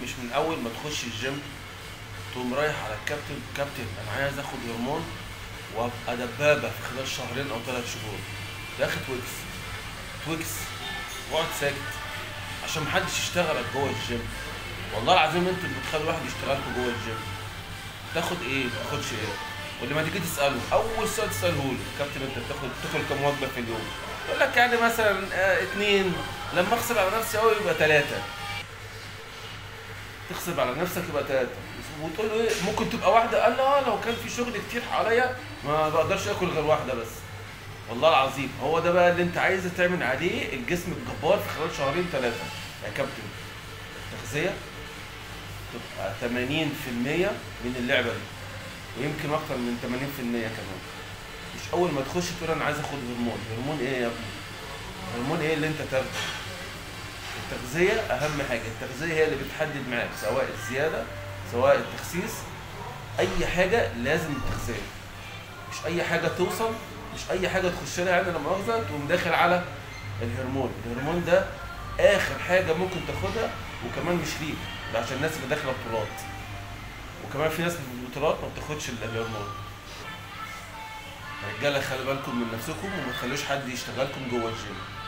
مش من اول ما تخش الجيم تقوم رايح على الكابتن كابتن انا عايز اخد هرمون وابقى دبابه في خلال شهرين او ثلاث شهور يا اخي تويكس تويكس واقعد ساكت عشان محدش يشتغلك جوه الجيم والله العظيم انتوا اللي بتخلوا الواحد يشتغلكوا جوه الجيم تاخد ايه ما تاخدش ايه ولما تيجي تساله اول سؤال تساله له كابتن انت بتاخد بتاكل كام وجبه في اليوم يقول لك يعني مثلا آه اتنين لما اغصب على نفسي قوي يبقى ثلاثه تغصب على نفسك يبقى ثلاثه وتقول له ايه ممكن تبقى واحده قال لا لو كان في شغل كتير حواليا ما بقدرش اكل غير واحده بس والله العظيم هو ده بقى اللي انت عايز تعمل عليه الجسم الجبار في خلال شهرين ثلاثه يا كابتن التغذيه تبقى 80% من اللعبه دي ويمكن اكتر من 80% كمان مش اول ما تخش تقول انا عايز اخد هرمون هرمون ايه يا ابني هرمون ايه اللي انت تاخده التغذيه اهم حاجه التغذيه هي اللي بتحدد معاك سواء الزياده سواء التخسيس اي حاجه لازم التغذيه مش اي حاجه توصل مش اي حاجه تخش لها يعني لا مؤاخذه تقوم داخل على الهرمون الهرمون ده اخر حاجه ممكن تاخدها وكمان مش ليك ده عشان الناس اللي داخله بطولات وكمان في ناس في البطولات ما بتاخدش الا الهرمون رجاله خلي بالكم من نفسكم وما تخلوش حد يشتغلكم جوه الجيم